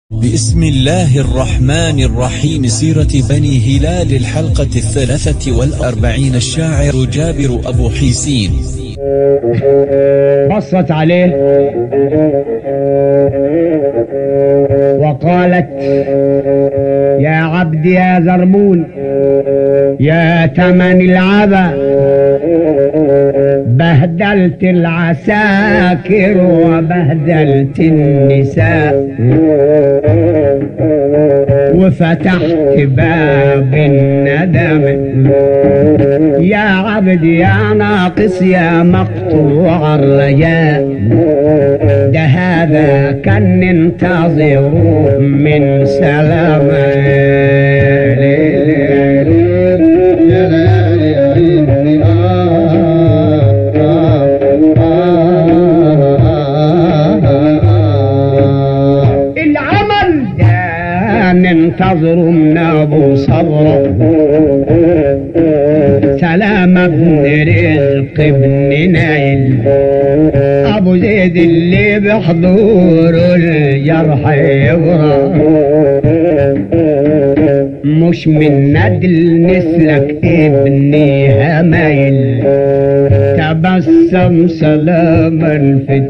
بسم الله الرحمن الرحيم سيرة بني هلال الحلقة الثلاثة والأربعين الشاعر جابر أبو حيسين بصت عليه وقالت يا عبد يا زرمون يا تمن العبا بهدلت العساكر وبهدلت النساء وفتحت باب الندم يا عبد يا ناقص يا مقطوع الرجاء ده هذا كان ننتظر من سلامه العمل ده ننتظر من ابو صبره سلام ابن رزق ابن نايل ابو زيد اللي بحضور الجرح يبرى مش من ندل نسلك ابني همايل تبسم سلاما في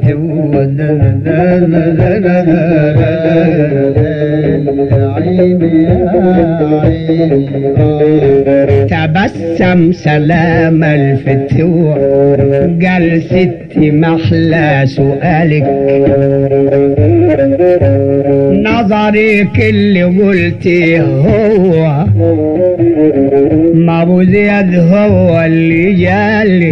تبسم سلام الفتوح قال ستي محلى سؤالك نظرك اللي قلتي هو ما ابو زياد هو اللي جالي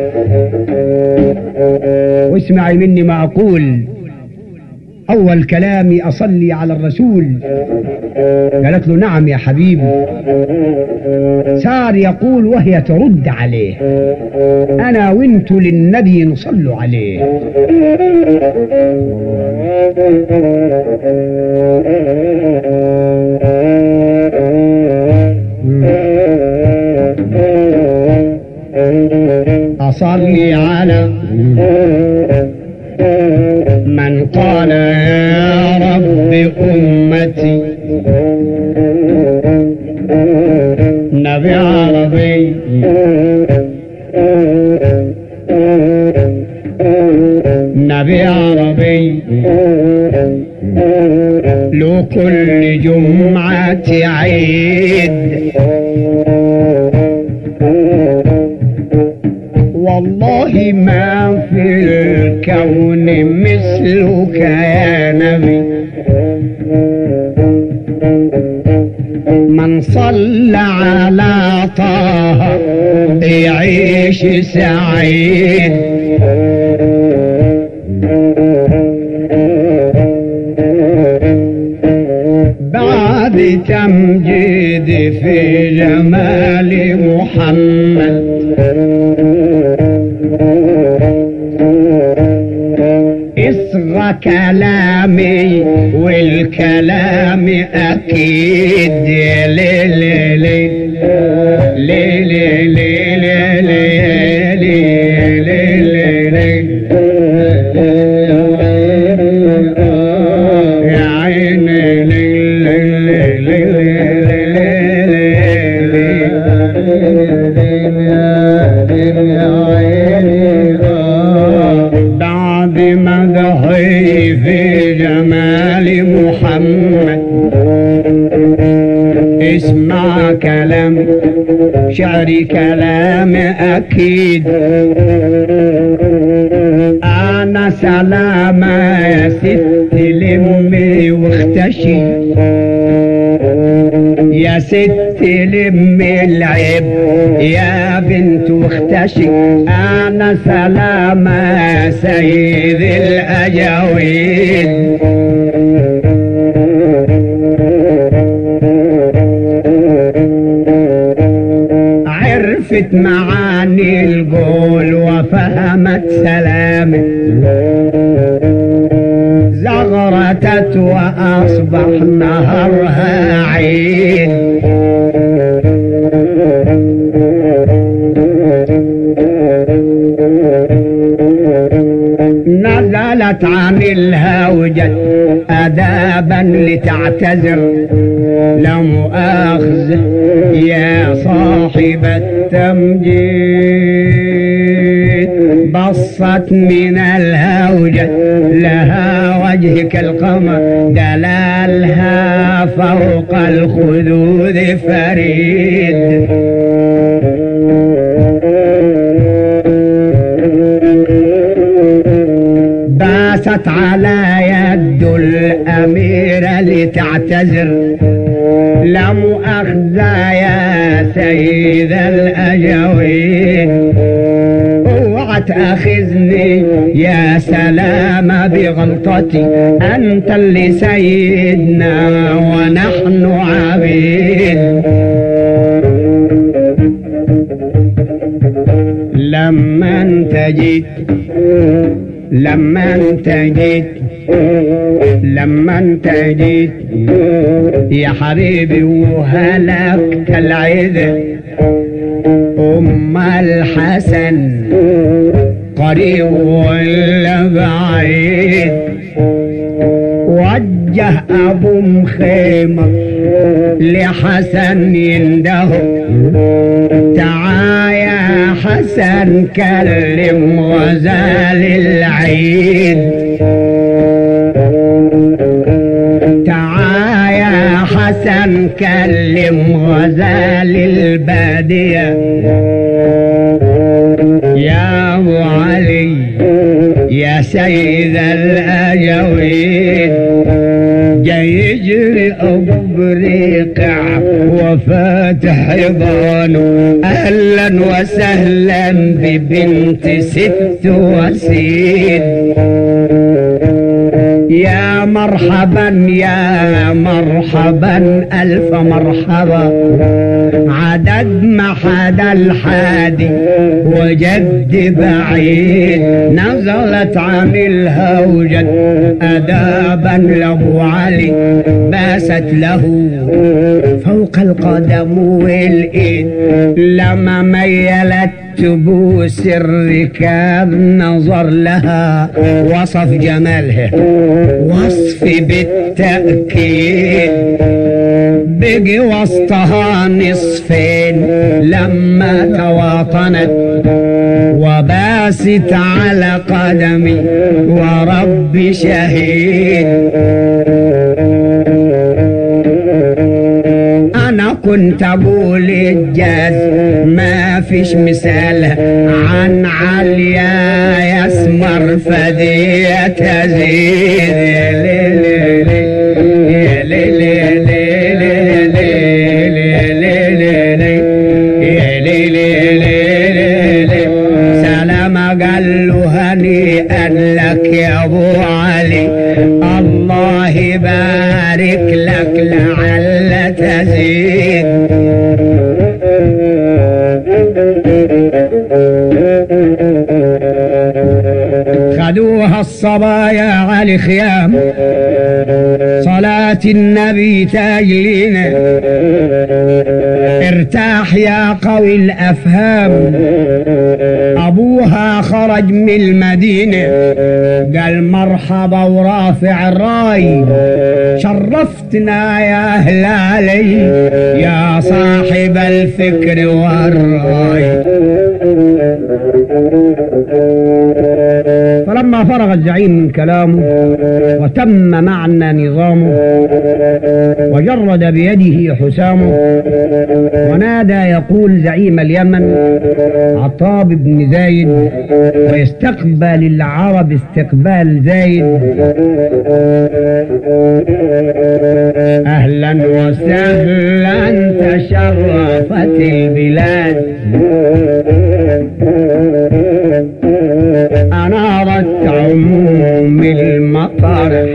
واسمعي مني ما اقول اول كلامي اصلي على الرسول قالت له نعم يا حبيبي صار يقول وهي ترد عليه انا وانت للنبي نصلوا عليه أصلي على من قال يا رب أمتي نبي عربي نبي عربي لو كل جمعة عيد والله ما في الكون مثلك يا نبي من صلى على طه يعيش سعيد بعد تمجيد في جمال محمد اصغى كلامي والكلام اكيد لي لي لي لي لي لي لي لي لي لي لي يا عيني لي لي لي لي بعد مدحي في جمال محمد اسمع كلام شعري كلام اكيد انا سلامة يا ست لمي واختشي يا ست لمي العيب يا بنت واختشي انا سلامة يا سيد الاجاويد عرفت معاني القول وفهمت سلامة زغرتت وأصبح نهرها عين نزل نزلت عن الهوجة أدابا لتعتذر لا مؤاخذة يا صاحب التمجيد بصت من الهوجة لها وجه كالقمر دلالها فوق الخدود فريد باست على يد الأميرة لتعتذر لا مؤاخذة يا سيد الأجوين اوعى تاخذني يا سلام بغلطتي انت اللي سيدنا ونحن عبيد لما انت جيت لما انت جيت لما انت جيت يا حبيبي وهلكت العذر ام الحسن قريب ولا بعيد وجه ابو مخيمة لحسن ينده تعال يا حسن كلم غزال العيد تعال يا حسن كلم غزال البادية يا ابو علي يا سيد الاجوين جاي يجري ابريقع وفاتح حضانه اهلا وسهلا ببنت ست وسيد يا مرحبا يا مرحبا الف مرحبا عدد ما حدا الحادي وجد بعيد نزلت عن الهوجة أدابا لأبو علي باست له فوق القدم والإيد لما ميلت تبوس الركاب نظر لها وصف جمالها وصف بالتأكيد بقي وسطها نصفين لما تواطنت وباست على قدمي وربي شهيد انا كنت اقول الجاز ما فيش مثال عن عليا يسمر فدية تزيد يا ليل يا ليل يا ليل يا ليل يا ليل يا ليل يا ليل يا ليل سلام قال له هنيئا لك يا ابو علي الله يبارك لك لعل تزيد خدوها الصبايا على خيام صلاة النبي تاجلين ارتاح يا قوي الأفهام أبوها خرج من المدينة قال مرحبا ورافع الراي شرفتنا يا أهل علي يا صاحب الفكر والراي فلما فرغ الزعيم من كلامه وتم معنى نظامه وجرد بيده حسامه ونادى يقول زعيم اليمن عطاب بن زايد ويستقبل العرب استقبال زايد اهلا وسهلا تشرفت البلاد أنارت عموم المطر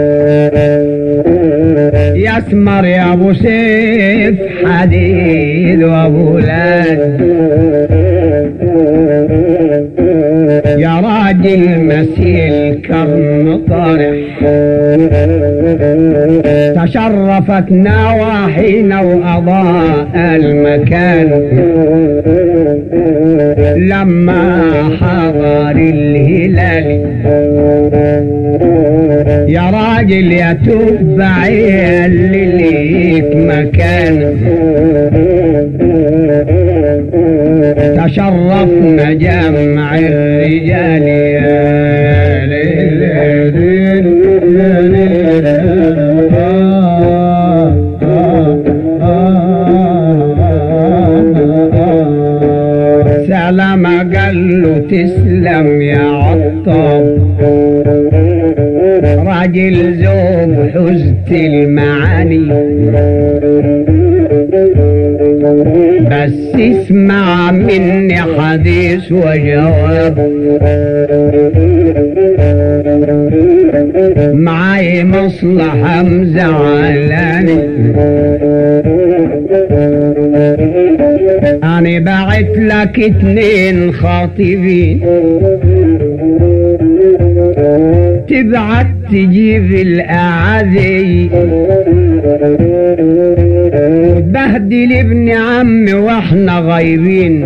يسمر يا أبو سيف حديد وأبو لاد يا راجل راجل مثيل كرم طارح تشرفت نواحينا وأضاء المكان لما حضر الهلال يا راجل يا تبع اللي ليك مكان تشرفنا جمع الرجال يا ليل سلام قال له تسلم يا عطاب راجل زوب حزت المعاني بس اسمع مني حديث وجواب معاي مصلحة مزعلاني أنا بعت لك اتنين خاطبين تبعت تجيب الأعادي وتبهدل ابن عمي واحنا غايبين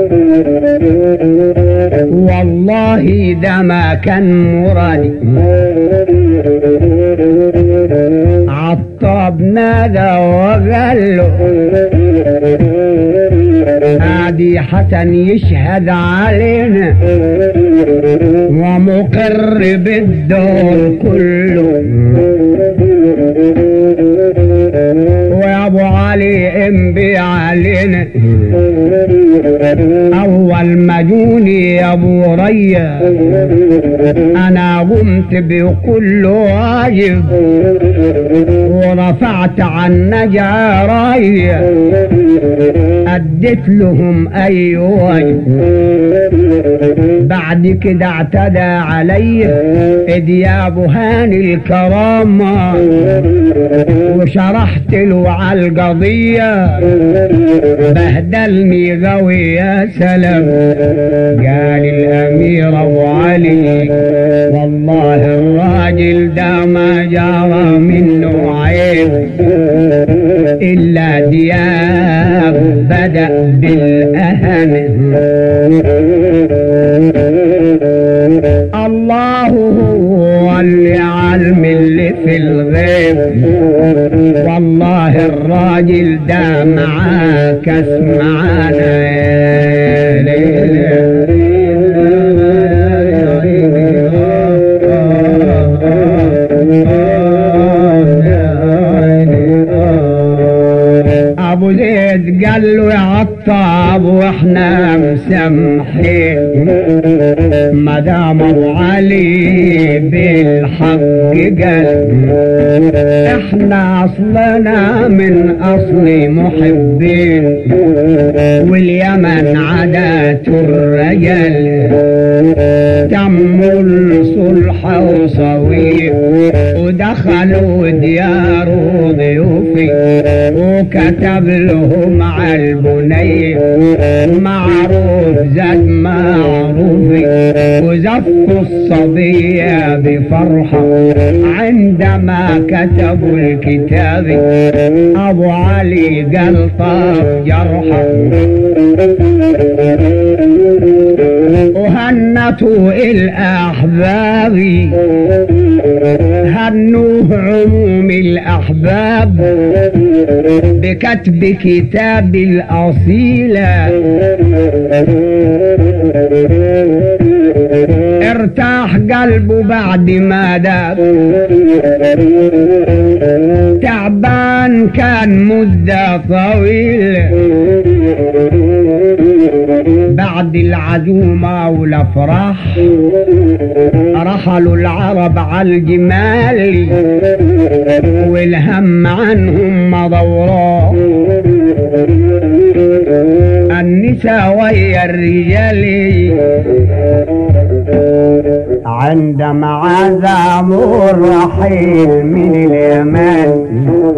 والله ده ما كان مرادي عطاب نادى وقال له عادي حسن يشهد علينا ومقر بالدور كله ويا ابو علي انبي علينا اول ما جوني يا ابو ريا انا قمت بكل واجب ورفعت عن نجاراي اديت لهم اي واجب بعد كده اعتدى علي ادياب هاني الكرامة وشرحت له على القضية بهدلني قوي يا سلام قال الامير ابو علي والله الراجل ده ما جرى منه عيب الا دياب بدا بالاهانه الله هو اللي علم اللي في الغيب والله الراجل ده معاك اسمعنا يا ابو زيد قال له يا عطاب واحنا مسامحين مدام ابو علي بالحق قال احنا اصلنا من اصل محبين واليمن عادات الرجال تم الصلح وصويب ودخلوا ديار ضيوفي وكتب لهم على البني معروف زاد معروفي وزفوا الصبية بفرحة عندما كتبوا الكتاب أبو علي قال طاب جرحه وهنتوا الأحباب هنوه عموم الأحباب بكتب كتاب الأصيلة ارتاح قلبه بعد ما داب تعبان كان مدة طويلة بعد العزومة والافراح رحلوا العرب على الجمال والهم عنهم مضوراه النساء ويا الرجال عندما عزموا الرحيل من اليمن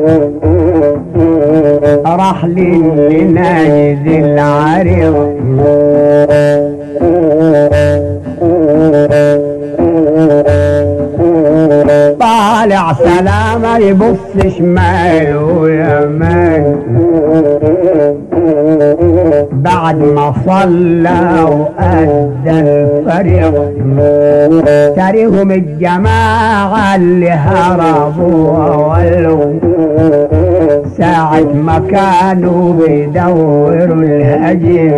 راح لناجز العريض طالع سلامة يبص شمال ويمين بعد ما صلى وأدى الفريق تريهم الجماعة اللي هربوا وولوا ساعة ما كانوا بيدوروا الهجم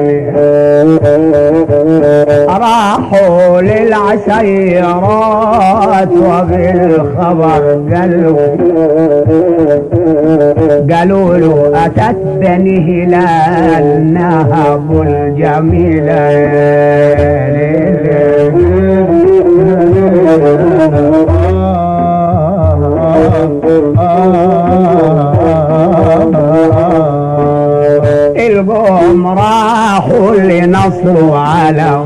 راحوا للعسيرات وبالخبر قالوا قالوا له أتت بني هلال نهب الجميلة القوم راحوا لنصر على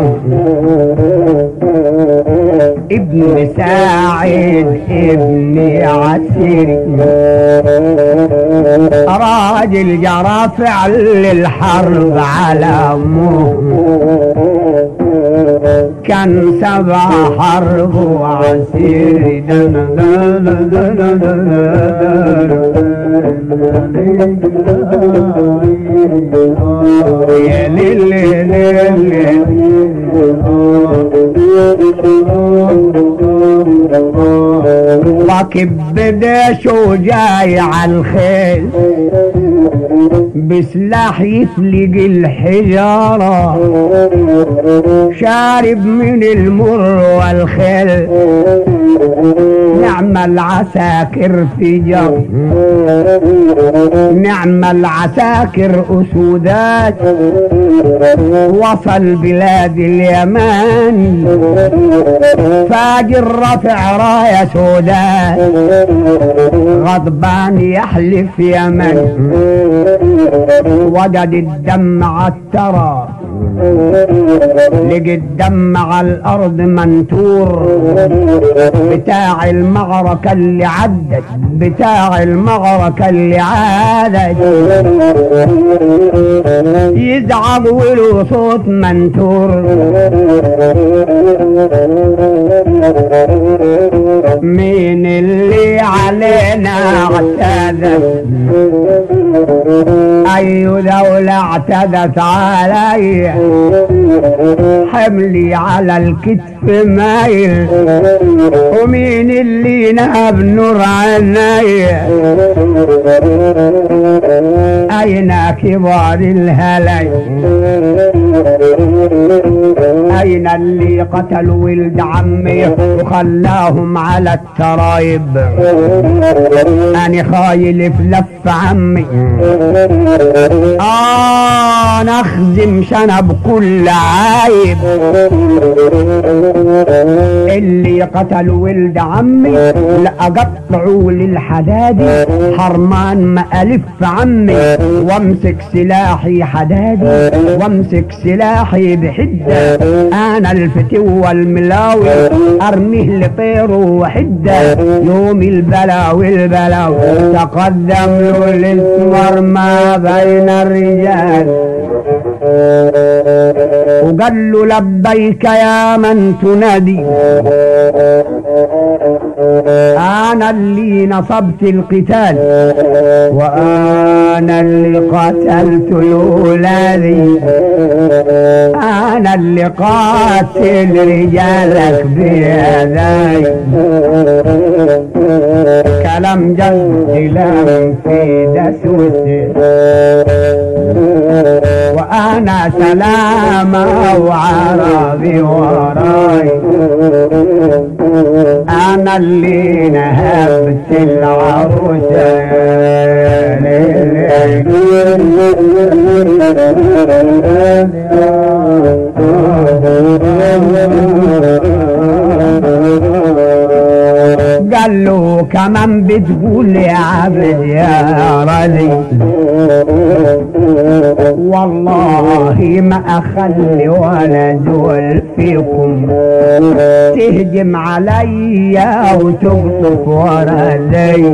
ابن ساعد ابن عسير راجل جرى فعل الحرب على كان سبع حرب وعسير يا ليل راكب بدش وجاي على الخيل بسلاح يفلق الحجارة شارب من المر والخيل نعم العساكر في جر نعم العساكر أسودات وصل بلاد اليمن فاجر رفع راية سوداء غضبان يحلف يمن وجد الدم عالترى لقي الدم على الارض منتور بتاع المعركة اللي عدت بتاع المعركة اللي عادت يزعق وله صوت منتور مين اللي علينا اعتدت اي دولة اعتدت علي حملي على الكتف مايل ومين اللي نهب نور عني اين كبار الهلي اين اللي قتلوا ولد عمي وخلاهم على الترايب انا خايل في لف عمي آه نخزم شنب كل عايب اللي قتلوا ولد عمي لأقطعوا للحدادي حرمان ما ألف عمي وامسك سلاحي حدادي وامسك سلاحي بحدة أنا الفتوى الملاوي أرميه لطيره وحدة يوم البلاوي البلاوي تقدم له الاسمر ما بين الرجال وقال له لبيك يا من تنادي انا اللي نصبت القتال وانا اللي قتلت الاولادي انا اللي قاتل رجالك بيداي كلام جد لم في دسوسي وانا سلامة وعربي وراي انا اللي نهبت العروسة قال له كمان بتقول يا عبد يا رزي والله ما اخلي ولا زول فيكم تهجم عليا وتقطف ورا زي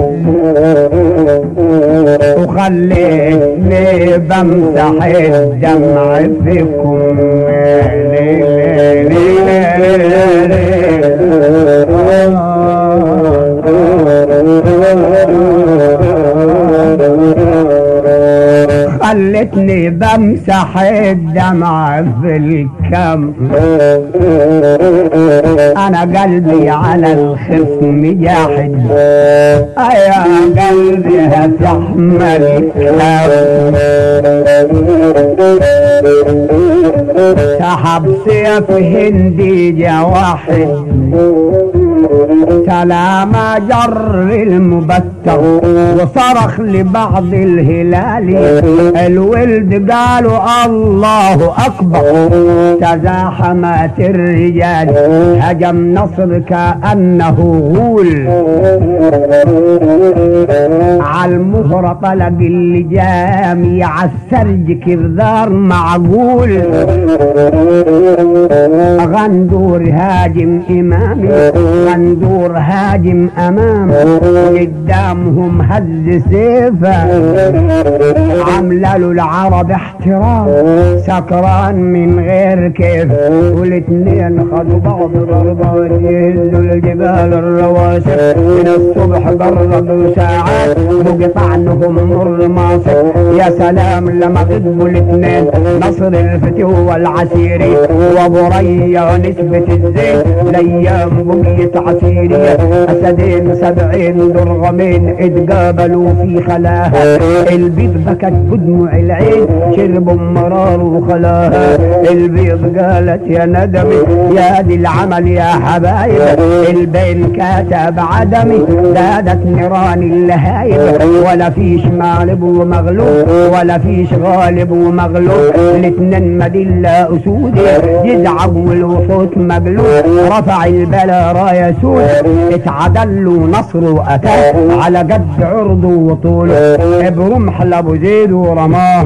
وخليتني بمسح الدمع فيكم ليه ليه ليه ليه خلتني بمسح الدمع في الكم انا قلبي على الخصم جاحد يا قلبي هتحمل سحب سيف هندي جا واحد سلام جر المبتر وصرخ لبعض الهلالي الولد قالوا الله اكبر تزاحمت الرجال هجم نصر كانه غول على المهرة طلق اللجام عالسرج كرذار معقول غندور هاجم امامي غندور هاجم امام قدامهم هز سيفه عامله له العرب احترام سكران من غير كيف والاتنين خدوا بعض ضربة يهزوا الجبال الرواسي من الصبح قربوا ساعات وقطع عنهم مر ماصر يا سلام لما كذبوا الاتنين نصر الفتو والعسيري وابو ريا نسبة الزين الايام بقيت عسيرية اسدين سبعين درغمين اتقابلوا في خلاها البيض بكت بدموع العين شربوا مرار وخلاها البيض قالت يا ندمي يا دي العمل يا حبايب البين كاتب عدمي زادت نيران اللهايب ولا فيش مغلب ومغلوب ولا فيش غالب ومغلوب الاتنين مدلة اسودي يزعج والوحوش مقلوب رفع البلا راية سود اتعدل له نصر واتاه على قد عرضه وطوله برمح لابو زيد ورماه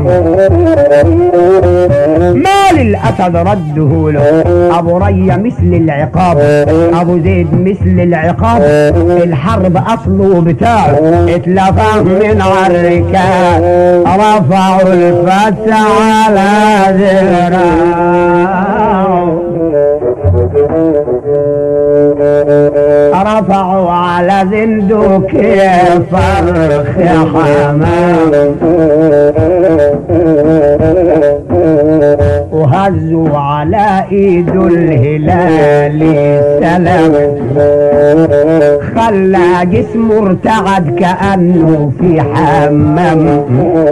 مال الاسد رده له ابو ريا مثل العقاب ابو زيد مثل العقاب الحرب اصله بتاعه اتلفى من عالركاب رفعوا الفتح على ذراعه رفعوا على زندوك فرخ حمام وهزوا على ايد الهلال سلام خلى جسمه ارتعد كأنه في حمام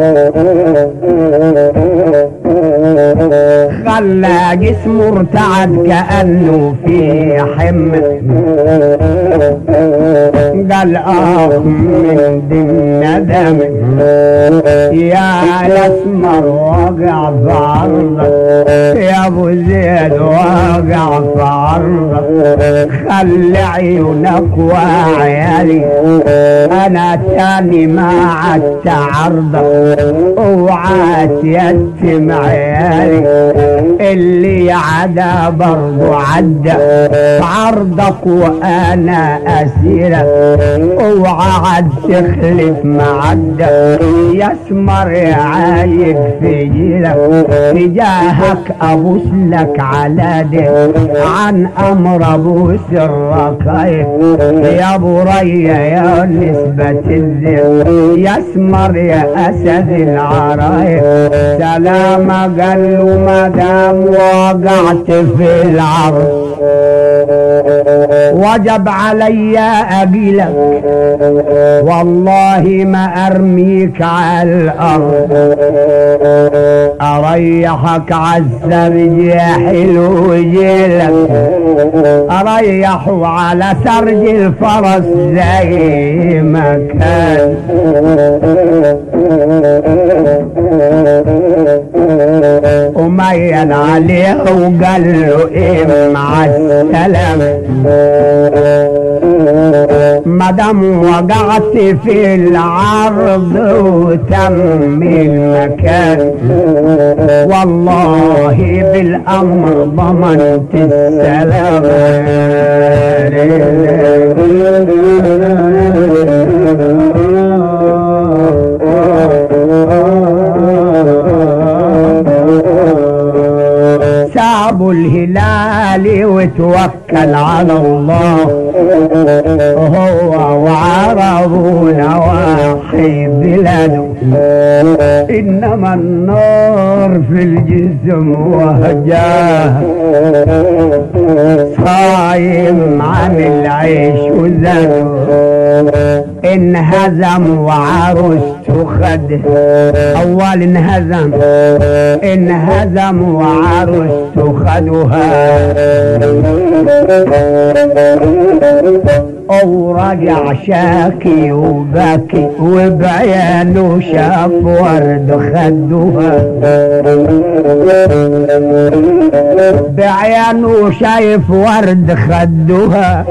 خلى جسمه ارتعد كأنه في حم قال آه من ضمن دم يا الاسمر وقع في عرضك يا ابو زيد وقع في عرضك خلي عيونك وعيالي انا تاني ما عدت عرضك اوعى تيتم عيالي اللي عدا برضو عدى عرضك وانا اسيرك اوعى عد تخلف معدى يسمر يعايق في جيلك تجاهك ابوس لك على ده عن امر ابوس الرقايق يا ابو ريا يا نسبة الذل يسمر يا اسد العرايق سلام قال له ما دام وقعت في العرض وجب علي اقيلك والله ما ارميك على الارض اريحك عالسرج يا حلو جيلك اريح على سرج الفرس زي ما كان وميل عليه وقال له ايه مع السلامة مدام وقعت في العرض وتم المكان والله بالامر ضمنت السلامة سابوا الهلال وتوكل توكل على الله هو وعربه نواحي بلاده إنما النار في الجسم وهجاه صايم عن العيش وزاده انهزم وعروسته خده اول انهزم انهزم وعروسته خدوها او رجع شاكي وباكي وبعيانه شاف ورد خدوها بعيانه شايف ورد خدوها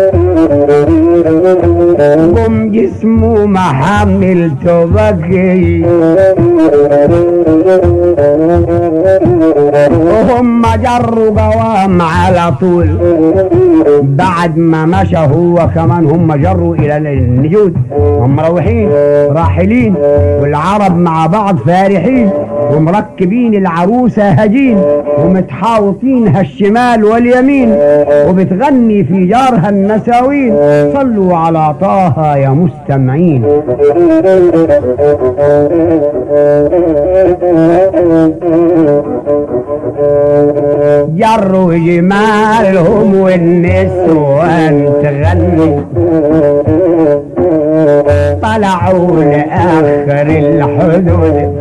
قم جسمه ما حملته بكي وهم جروا قوام على طول بعد ما مشى هو كمان هم جروا الى النجود هم مروحين راحلين والعرب مع بعض فارحين ومركبين العروسة هجين ومتحاوطينها الشمال واليمين وبتغني في جارها النساوين صلوا على طه يا مستمعين جروا جمالهم والنسوان تغني طلعوا لآخر الحدود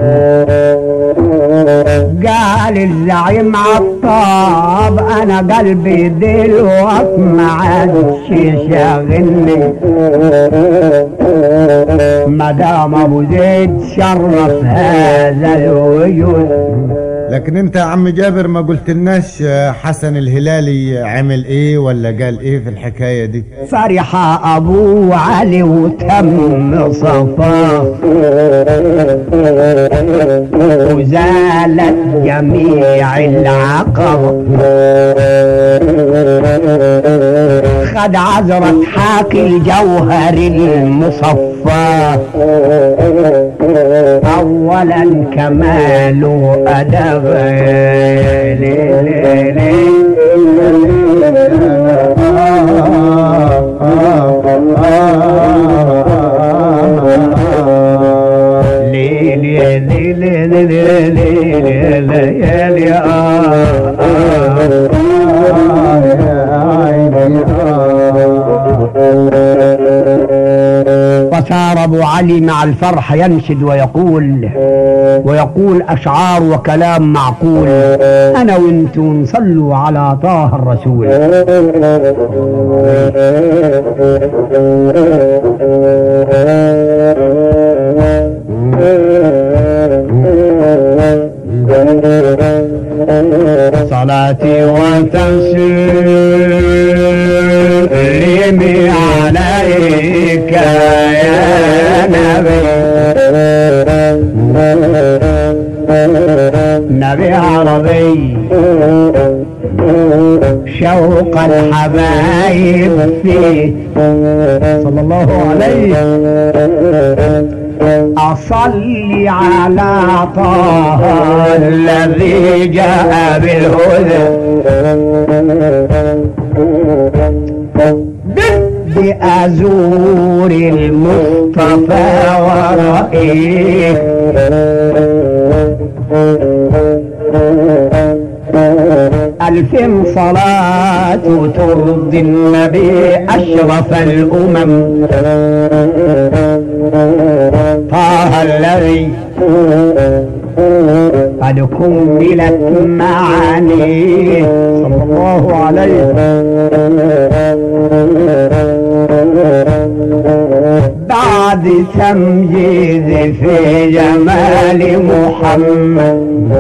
قال الزعيم عطاب انا قلبي دلوقت ما عادش شاغلني مدام ابو زيد شرف هذا الوجود لكن انت يا عم جابر ما قلتلناش حسن الهلالي عمل ايه ولا قال ايه في الحكايه دي فرح ابو علي وتم صفاه وزالت جميع العقب خد عذرة حاكي الجوهر المصفى اولا كمال ادب فصار ابو علي مع الفرح ينشد ويقول ويقول اشعار وكلام معقول انا وانتم صلوا على طه الرسول صلاتي وتسليمي عليك يا نبي نبي عربي شوق الحبايب فيه صلى الله عليه أصلي على طه الذي جاء بالهدى بدي أزور المصطفى ورأيه ألف صلاة ترضي النبي أشرف الأمم طه الذي قد كملت معانيه صلى الله عليه بعد تمجيد في جمال محمد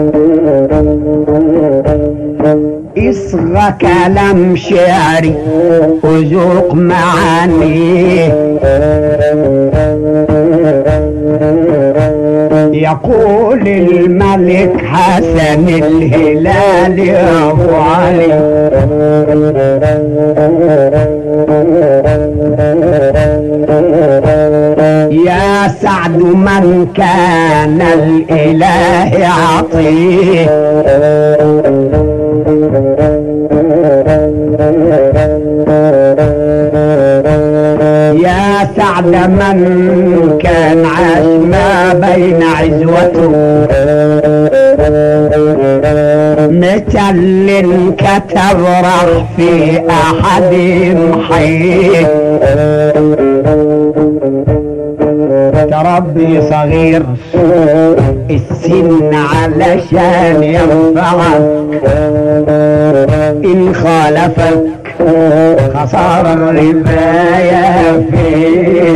اصغى كلام شعري وذوق معانيه يقول الملك حسن الهلال يا ابو علي يا سعد من كان الاله عطيه سعد من كان عاش ما بين عزوته مثل كتب رح في احد حي تربي صغير السن علشان ينفعك ان خالفك خسارة الرباية في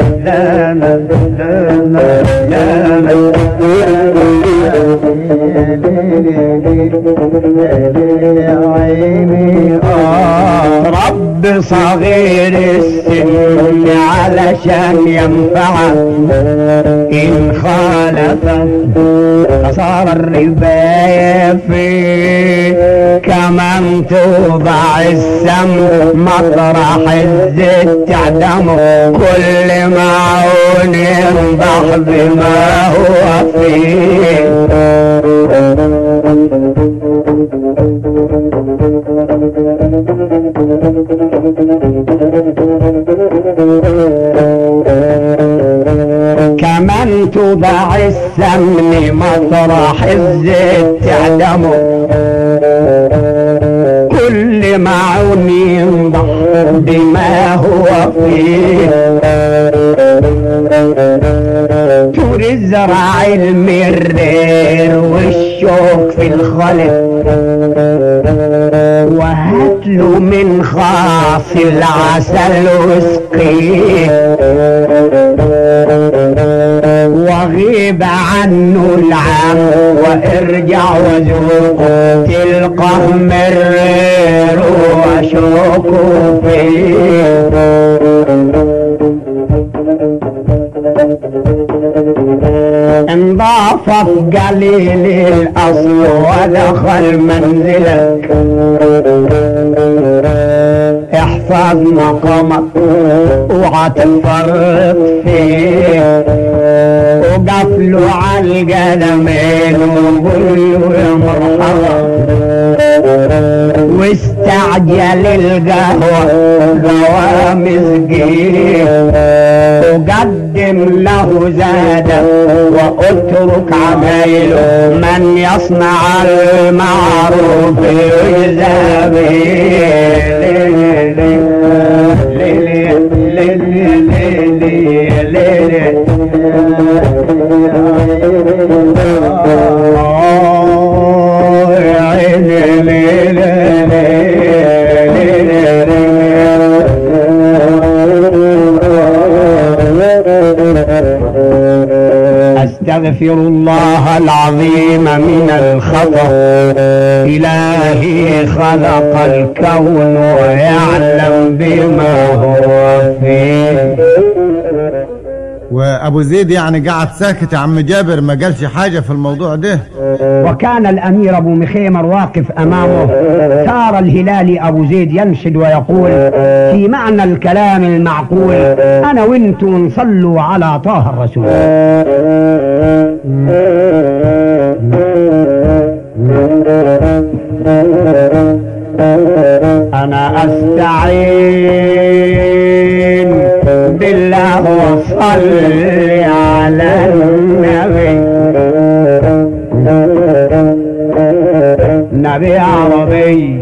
رب صغير السن علشان ينفعك إن خالفك خسارة الرباية في كمان توضع السم مطرح الزيت تعدمه كل معون ينضح بما هو فيه كمان توضع السمن مطرح الزيت تعدمه كل معون ينضح بما هو فيه تور الزرع المرير والشوك في الخلق وهاتله من خاص العسل واسقيه وغيب عنه العام وارجع وذوق تلقى مرير وشوك فيه انضافت قليل الاصل ودخل منزلك احفظ مقامك اوعى تفرط فيه وقف له على القدمين وقول له يا مرحبا واستعجل القهوة غوامز قيل وقدم له زادا واترك عمايله من يصنع المعروف يجزى أستغفر الله العظيم من الخطأ إلهي خلق الكون ويعلم بما هو فيه وابو زيد يعني قعد ساكت يا عم جابر ما قالش حاجة في الموضوع ده وكان الأمير أبو مخيمر واقف أمامه صار الهلالي أبو زيد ينشد ويقول في معنى الكلام المعقول أنا وانتم نصلوا على طه الرسول أنا أستعين بالله وصلي على النبي نبي عربي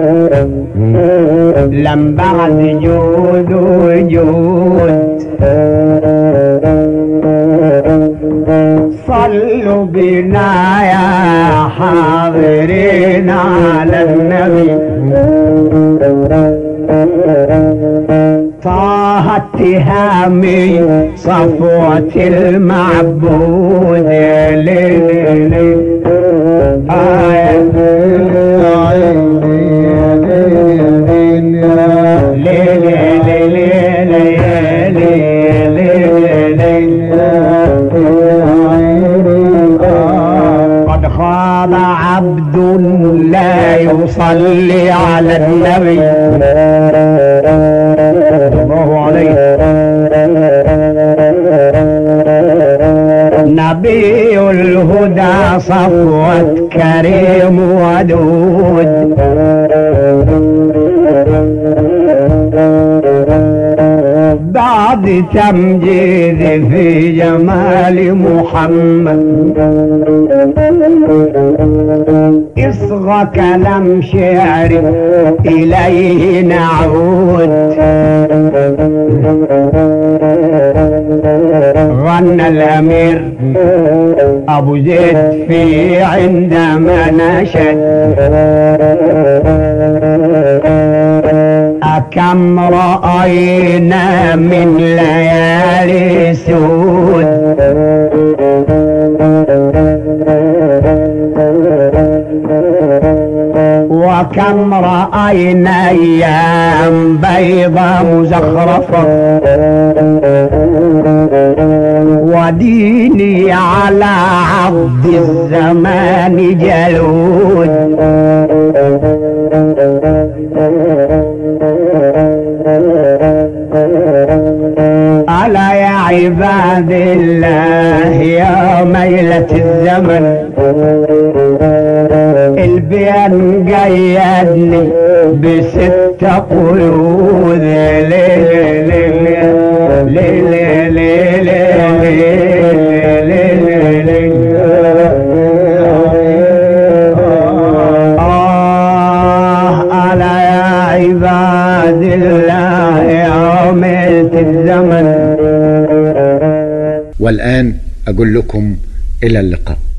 لم بعد جود وجود صلوا بنا يا حاضرين على النبي طه اتهامي صفوة المعبود ليلي قد خاب عبد لا يصلي على النبي الله عليه نبي الهدى صفوة كريم ودود بعد بعد تمجيد في جمال محمد اصغى كلام شعري إليه نعود غنى الأمير أبو زيد في عندما نشد أكم رأينا من ليالي سود وكم رأينا أيام بيضة مزخرفة وديني على عبد الزمان جلود ألا يا عباد الله يا ميلة الزمن البيان قيدني بست قيود ليل ليل ليل ليل آه ألا يا عباد الله يا ميلة الزمن والآن أقول لكم إلى اللقاء